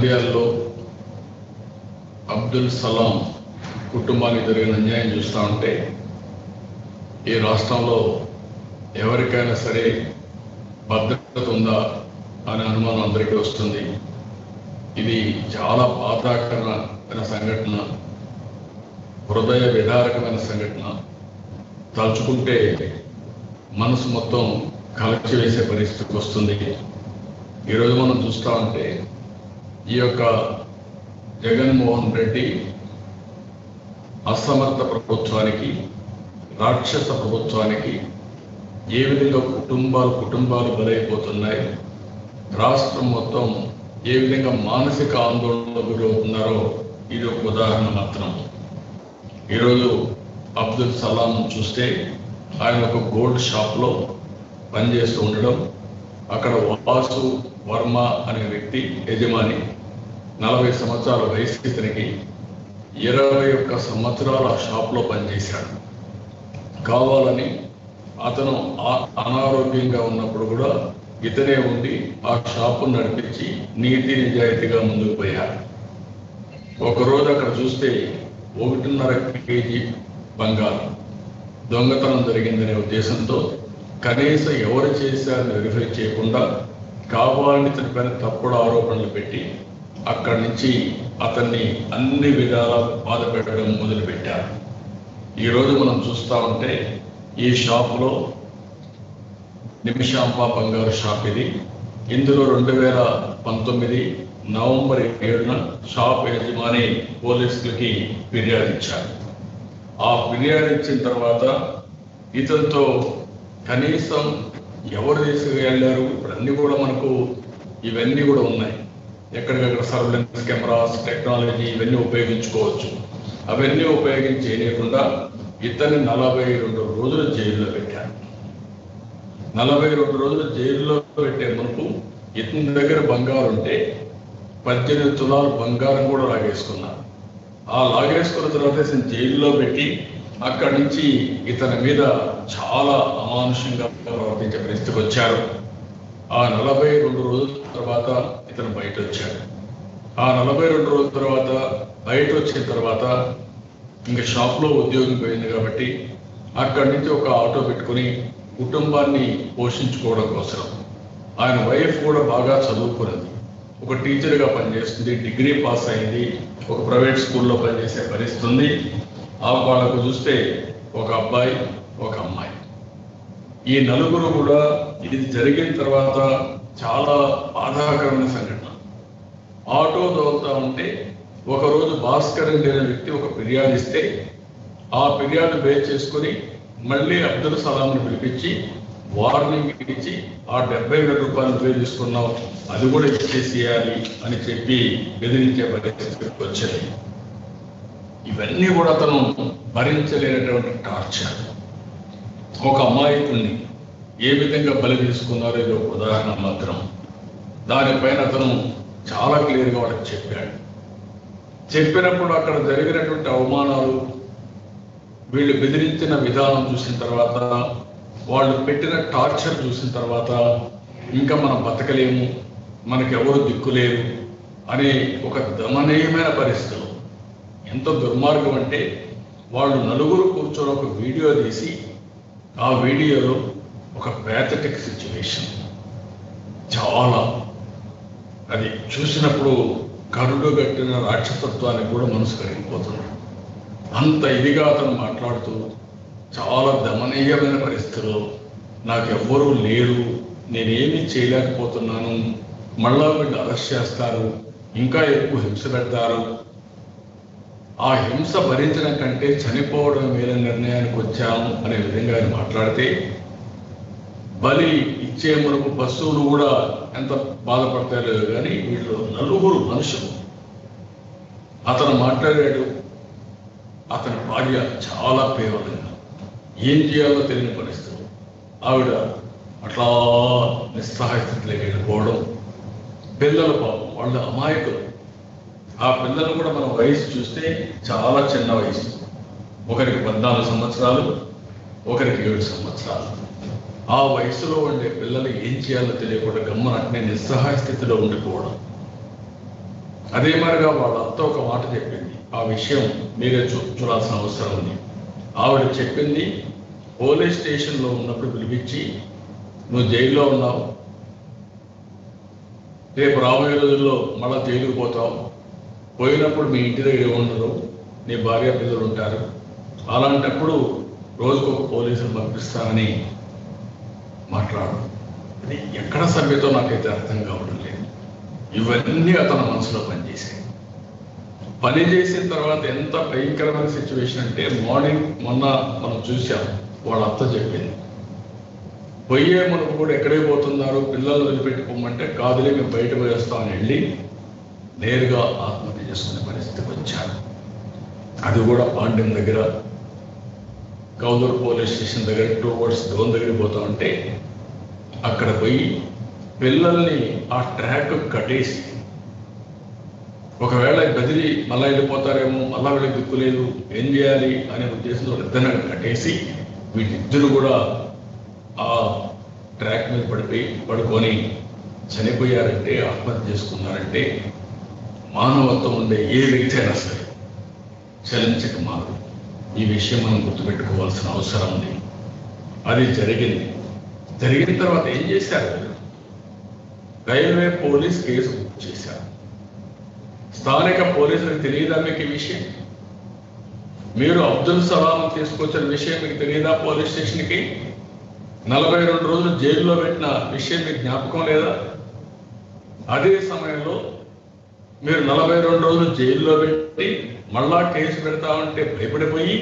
నంద్యాలలో అబ్దుల్ సలాం కుటుంబానికి జరిగిన అన్యాయం చూస్తూ ఉంటే ఈ రాష్ట్రంలో ఎవరికైనా సరే భద్రత ఉందా అనే అనుమానం అందరికీ వస్తుంది ఇది చాలా బాధాకరమైన సంఘటన హృదయ విదారకమైన సంఘటన తలుచుకుంటే మనసు మొత్తం కలచి వేసే పరిస్థితికి వస్తుంది ఈరోజు మనం చూస్తూ ఉంటే ఈ యొక్క జగన్మోహన్ రెడ్డి అసమర్థ ప్రభుత్వానికి రాక్షస ప్రభుత్వానికి ఏ విధంగా కుటుంబాలు కుటుంబాలు బలైపోతున్నాయి రాష్ట్రం మొత్తం ఏ విధంగా మానసిక ఆందోళనకు గురవుతున్నారో ఇది ఒక ఉదాహరణ మాత్రం ఈరోజు అబ్దుల్ సలాం చూస్తే ఆయన ఒక గోల్డ్ షాప్లో పనిచేస్తూ ఉండడం అక్కడ వాసు వర్మ అనే వ్యక్తి యజమాని నలభై సంవత్సరాల వయసు ఇతనికి ఇరవై ఒక్క సంవత్సరాల ఆ షాప్లో పనిచేశాడు కావాలని అతను ఆ- అనారోగ్యంగా ఉన్నప్పుడు కూడా ఇతనే ఉండి ఆ షాపు నడిపించి నీతి నిజాయితీగా ముందుకు పోయాడు ఒకరోజు అక్కడ చూస్తే ఒకటిన్నర కేజీ బంగారం దొంగతనం జరిగిందనే ఉద్దేశంతో కనీసం ఎవరు చేశారని వెరిఫై చేయకుండా కావాలని ఇతని పైన తప్పుడు ఆరోపణలు పెట్టి అక్కడి నుంచి అతన్ని అన్ని విధాలా బాధ పెట్టడం మొదలుపెట్టారు ఈరోజు మనం చూస్తా ఉంటే ఈ షాపులో నిమిషాంబ బంగారు షాప్ ఇది ఇందులో రెండు వేల పంతొమ్మిది నవంబర్ ఏడున షాప్ యజమాని పోలీసులకి ఫిర్యాదు ఇచ్చారు ఆ ఫిర్యాదు ఇచ్చిన తర్వాత ఇతనితో కనీసం ఎవరు తీసుకువెళ్ళారు ఇప్పుడు అన్ని కూడా మనకు ఇవన్నీ కూడా ఉన్నాయి ఎక్కడికక్కడ సర్వేలెన్స్ కెమెరాస్ టెక్నాలజీ ఇవన్నీ ఉపయోగించుకోవచ్చు అవన్నీ ఉపయోగించి చేయకుండా ఇతన్ని నలభై రెండు రోజులు జైల్లో పెట్టారు నలభై రెండు రోజులు జైల్లో పెట్టే మనకు ఇతని దగ్గర బంగారం ఉంటే పద్దెనిమిది తులాలు బంగారం కూడా లాగేసుకున్నారు ఆ లాగేసుకున్న తర్వాత ఇతను జైల్లో పెట్టి అక్కడి నుంచి ఇతని మీద చాలా అమానుషంగా ప్రవర్తించే పరిస్థితికి వచ్చారు ఆ నలభై రెండు రోజుల తర్వాత ఇతను బయట వచ్చాడు ఆ నలభై రెండు రోజుల తర్వాత బయట వచ్చిన తర్వాత ఇంకా షాప్లో ఉద్యోగం పోయింది కాబట్టి అక్కడి నుంచి ఒక ఆటో పెట్టుకుని కుటుంబాన్ని పోషించుకోవడం కోసం ఆయన వైఫ్ కూడా బాగా చదువుకున్నది ఒక టీచర్గా పనిచేస్తుంది డిగ్రీ పాస్ అయింది ఒక ప్రైవేట్ స్కూల్లో పనిచేసే పరిస్థితి ఉంది ఆ వాళ్ళకు చూస్తే ఒక అబ్బాయి ఒక అమ్మాయి ఈ నలుగురు కూడా ఇది జరిగిన తర్వాత చాలా బాధాకరమైన సంఘటన ఆటో దోలుతా ఉంటే ఒకరోజు భాస్కర్ అనే వ్యక్తి ఒక ఫిర్యాదు ఇస్తే ఆ ఫిర్యాదు బేస్ చేసుకొని మళ్ళీ అబ్దుల్ సలాంను పిలిపించి వార్నింగ్ ఇచ్చి ఆ డెబ్బై వేల రూపాయలు నువ్వే తీసుకున్నావు అది కూడా ఇచ్చేసేయాలి అని చెప్పి బెదిరించే పరిస్థితికి వచ్చాయి ఇవన్నీ కూడా అతను భరించలేనటువంటి టార్చర్ ఒక అమాయకుణ్ణి ఏ విధంగా బలి తీసుకున్నారో ఇది ఒక ఉదాహరణ మాత్రం దానిపైన అతను చాలా క్లియర్గా వాళ్ళకి చెప్పాడు చెప్పినప్పుడు అక్కడ జరిగినటువంటి అవమానాలు వీళ్ళు బెదిరించిన విధానం చూసిన తర్వాత వాళ్ళు పెట్టిన టార్చర్ చూసిన తర్వాత ఇంకా మనం బతకలేము మనకి ఎవరు దిక్కులేరు అనే ఒక దమనీయమైన పరిస్థితులు ఎంత దుర్మార్గం అంటే వాళ్ళు నలుగురు కూర్చొని ఒక వీడియో తీసి ఆ వీడియోలో ఒక ప్యాథటిక్ సిచ్యువేషన్ చాలా అది చూసినప్పుడు కరుడు గట్టిన రాక్షసత్వానికి కూడా మనసు కరిగిపోతుంది అంత ఇదిగా అతను మాట్లాడుతూ చాలా దమనీయమైన పరిస్థితుల్లో నాకు ఎవ్వరూ లేరు నేనేమీ చేయలేకపోతున్నాను మళ్ళా వీళ్ళు అరెస్ట్ చేస్తారు ఇంకా ఎక్కువ హింస పెడతారు ఆ హింస భరించడం కంటే చనిపోవడం మేల నిర్ణయానికి వచ్చాము అనే విధంగా ఆయన మాట్లాడితే బలి ఇచ్చే మనకు పశువులు కూడా ఎంత బాధపడతాయో లేదో కానీ వీళ్ళు నలుగురు మనుషులు అతను మాట్లాడాడు అతని భార్య చాలా పేవలంగా ఏం చేయాలో తెలియని పరిస్థితి ఆవిడ అట్లా నిస్సహాయ స్థితిలోకి వెళ్ళిపోవడం పిల్లలు పాపం వాళ్ళ అమాయకులు ఆ పిల్లలు కూడా మన వయసు చూస్తే చాలా చిన్న వయసు ఒకరికి పద్నాలుగు సంవత్సరాలు ఒకరికి ఏడు సంవత్సరాలు ఆ వయసులో ఉండే పిల్లలు ఏం చేయాలో తెలియకుండా గమ్మన అట్నే నిస్సహాయ స్థితిలో ఉండిపోవడం అదే మరిగా వాళ్ళ అత్త ఒక మాట చెప్పింది ఆ విషయం మీరే చూ చూడాల్సిన అవసరం ఉంది ఆవిడ చెప్పింది పోలీస్ స్టేషన్లో ఉన్నప్పుడు పిలిపించి నువ్వు జైల్లో ఉన్నావు రేపు రాబోయే రోజుల్లో మళ్ళా జైలుకు పోతావు పోయినప్పుడు మీ ఇంటి దగ్గర ఉండరు నీ భార్య పిల్లలు ఉంటారు అలాంటప్పుడు రోజుకు ఒక పోలీసులు పంపిస్తానని మాట్లాడు అది ఎక్కడ సభ్యతో నాకైతే అర్థం కావడం లేదు ఇవన్నీ అతని మనసులో పనిచేసాయి పని చేసిన తర్వాత ఎంత భయంకరమైన సిచ్యువేషన్ అంటే మార్నింగ్ మొన్న మనం చూసాం వాళ్ళ అత్త చెప్పింది పొయ్యే మనకు కూడా ఎక్కడికి పోతున్నారు పిల్లలు వదిలిపెట్టుకోమంటే కాదులే మేము బయట పోయేస్తామని వెళ్ళి నేరుగా ఆత్మహత్య చేసుకునే పరిస్థితికి వచ్చారు అది కూడా పాండ్యం దగ్గర కౌదూరు పోలీస్ స్టేషన్ దగ్గర టూ వర్డ్స్ దోన్ దగ్గరికి పోతా ఉంటే అక్కడ పోయి పిల్లల్ని ఆ ట్రాక్ కట్టేసి ఒకవేళ బదిలీ మళ్ళా వెళ్ళిపోతారేమో మళ్ళా వీళ్ళకి దిక్కు లేదు ఏం చేయాలి అనే ఉద్దేశంతో ఇద్దరు కట్టేసి వీటిద్దరు కూడా ఆ ట్రాక్ మీద పడిపోయి పడుకొని చనిపోయారంటే ఆత్మహత్య చేసుకున్నారంటే మానవత్వం ఉండే ఏ వ్యక్తి అయినా సరే చలించక మారు ఈ విషయం మనం గుర్తుపెట్టుకోవాల్సిన అవసరం ఉంది అది జరిగింది జరిగిన తర్వాత ఏం చేశారు రైల్వే పోలీస్ కేసు బుక్ చేశారు స్థానిక పోలీసులకు తెలియదా మీకు ఈ విషయం మీరు అబ్దుల్ సలాం తీసుకొచ్చిన విషయం మీకు తెలియదా పోలీస్ స్టేషన్కి నలభై రెండు రోజులు జైల్లో పెట్టిన విషయం మీకు జ్ఞాపకం లేదా అదే సమయంలో మీరు నలభై రెండు రోజులు జైల్లో పెట్టి మళ్ళా కేసు పెడతా ఉంటే భయపడిపోయి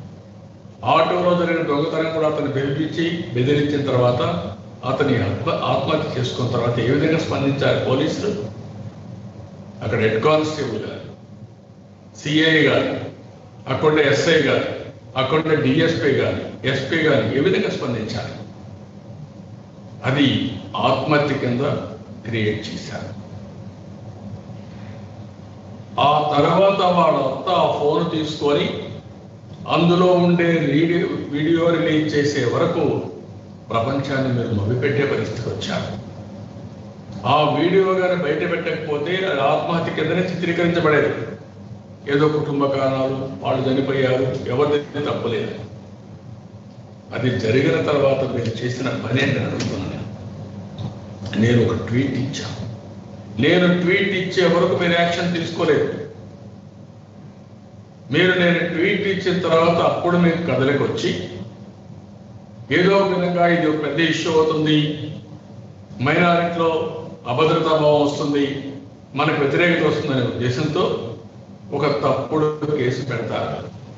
ఆటోలో జరిగిన దొంగతనం కూడా అతను బెదిరించి బెదిరించిన తర్వాత అతని ఆత్మ ఆత్మహత్య చేసుకున్న తర్వాత ఏ విధంగా స్పందించారు పోలీసులు అక్కడ హెడ్ కానిస్టేబుల్ గారు సిఐ గారు అక్కడ ఎస్ఐ గారు అక్కడ డిఎస్పీ గారు ఎస్పీ గారు ఏ విధంగా స్పందించారు అది ఆత్మహత్య కింద క్రియేట్ చేశారు ఆ తర్వాత వాళ్ళ అత్త ఆ ఫోన్ తీసుకొని అందులో ఉండే వీడియో వీడియో రిలీజ్ చేసే వరకు ప్రపంచాన్ని మీరు మభ్యపెట్టే పరిస్థితికి వచ్చారు ఆ వీడియో కానీ బయట పెట్టకపోతే అది ఆత్మహత్య కిందనే చిత్రీకరించబడేది ఏదో కుటుంబ కారణాలు వాళ్ళు చనిపోయారు ఎవరిదైతే తప్పలేదు అది జరిగిన తర్వాత మీరు చేసిన పని అని నేను అడుగుతున్నాను నేను ఒక ట్వీట్ ఇచ్చాను నేను ట్వీట్ ఇచ్చే వరకు మీరు యాక్షన్ తీసుకోలేదు మీరు నేను ట్వీట్ ఇచ్చిన తర్వాత అప్పుడు మీకు కథలకు వచ్చి ఏదో ఒక విధంగా ఇది ఒక పెద్ద ఇష్యూ అవుతుంది మైనారిటీలో అభద్రతా భావం వస్తుంది మనకు వ్యతిరేకత వస్తుందనే ఉద్దేశంతో ఒక తప్పుడు కేసు పెడతారు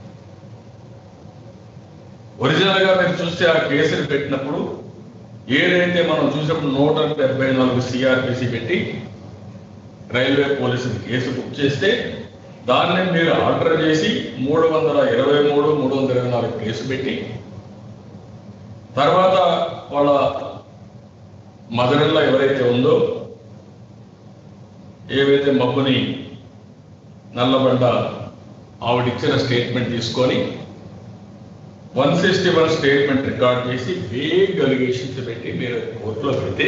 ఒరిజినల్ గా మీరు చూస్తే ఆ కేసులు పెట్టినప్పుడు ఏదైతే మనం చూసినప్పుడు నూట డెబ్బై నాలుగు సిఆర్పిసి పెట్టి రైల్వే పోలీసులు కేసు బుక్ చేస్తే దాన్ని మీరు ఆర్డర్ చేసి మూడు వందల ఇరవై మూడు మూడు వందల ఇరవై నాలుగు కేసు పెట్టి తర్వాత వాళ్ళ మదరిలో ఎవరైతే ఉందో ఏవైతే మబ్బుని నల్లబండ ఆవిడిచ్చిన స్టేట్మెంట్ తీసుకొని one sixty one statement record చేసి వేగ్ అలిగేషన్స్ పెట్టి మీరు కోర్టులో పెడితే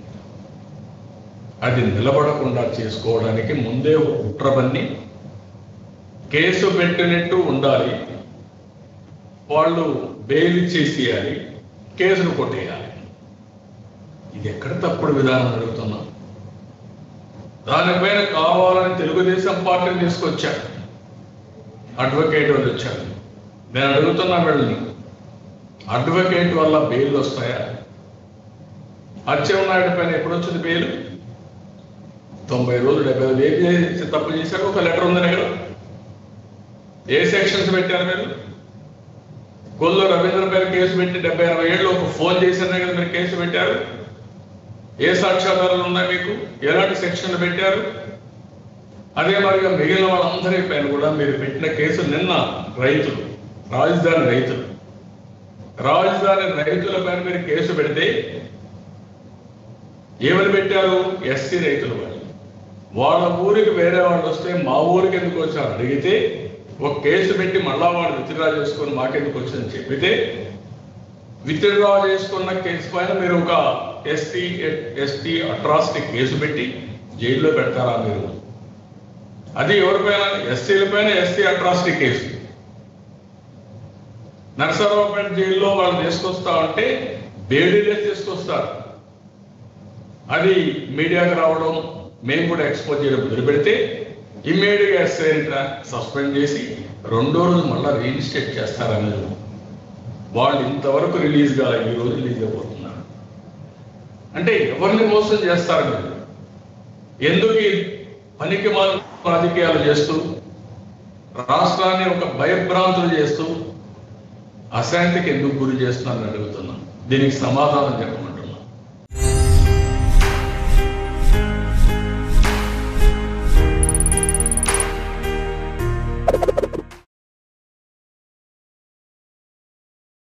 అది నిలబడకుండా చేసుకోవడానికి ముందే ఒక కుట్రబన్ని కేసు పెట్టినట్టు ఉండాలి వాళ్ళు బెయిల్ ఇచ్చేసేయాలి కేసును కొట్టేయాలి ఇది ఎక్కడ తప్పుడు విధానం అడుగుతున్నాం దానిపైన కావాలని తెలుగుదేశం పార్టీని తీసుకొచ్చారు అడ్వకేట్ వాళ్ళు వచ్చారు నేను అడుగుతున్నా వీళ్ళని అడ్వకేట్ వల్ల బెయిల్ వస్తాయా అచ్చెన్నాయుడు పైన ఎప్పుడు వచ్చింది బెయిల్ తొంభై రోజులు డెబ్బై రోజులు ఏం చేసి తప్పు చేశారు ఒక లెటర్ ఉందని ఇక్కడ ఏ సెక్షన్స్ పెట్టారు మీరు గొల్లో రవీంద్ర పైన కేసు పెట్టి డెబ్బై అరవై ఏళ్ళు ఒక ఫోన్ చేశారనే కదా మీరు కేసు పెట్టారు ఏ సాక్ష్యాధారాలు ఉన్నాయి మీకు ఎలాంటి సెక్షన్లు పెట్టారు అదే మరిగా మిగిలిన వాళ్ళందరి పైన కూడా మీరు పెట్టిన కేసు నిన్న రైతులు రాజధాని రైతులు రాజధాని రైతుల పైన మీరు కేసు పెడితే ఏమని పెట్టారు ఎస్సీ రైతులు వాళ్ళు వాళ్ళ ఊరికి వేరే వాళ్ళు వస్తే మా ఊరికి ఎందుకు వచ్చారు అడిగితే ఒక కేసు పెట్టి మళ్ళా వాళ్ళు విత్డ్రా చేసుకొని మాకెందుకు వచ్చిందని చెప్పితే విత్డ్రా చేసుకున్న కేసు పైన మీరు ఒక ఎస్టీ ఎస్టీ అట్రాసిటీ కేసు పెట్టి జైల్లో పెడతారా మీరు అది ఎవరిపైన ఎస్సీల పైన ఎస్సీ అట్రాసిటీ కేసు నరసరావుపేట జైల్లో వాళ్ళు తీసుకొస్తా ఉంటే బేడీలే తీసుకొస్తారు అది మీడియాకు రావడం మేము కూడా ఎక్స్పోజ్ చేయడం మొదలుపెడితే ఇమ్మీడియట్గా ఎస్ఐ సస్పెండ్ చేసి రెండో రోజు మళ్ళీ రీఇన్స్టేట్ చేస్తారనేది వాళ్ళు ఇంతవరకు రిలీజ్ కాలే ఈ రోజు రిలీజ్ అయిపోతున్నారు అంటే ఎవరిని మోసం చేస్తారు మీరు ఎందుకు ఈ పనికి మాల రాజకీయాలు చేస్తూ రాష్ట్రాన్ని ఒక భయభ్రాంతులు చేస్తూ అశాంతికి ఎందుకు గురి చేస్తున్నారని అడుగుతున్నాం దీనికి సమాధానం చెప్పమంటున్నాను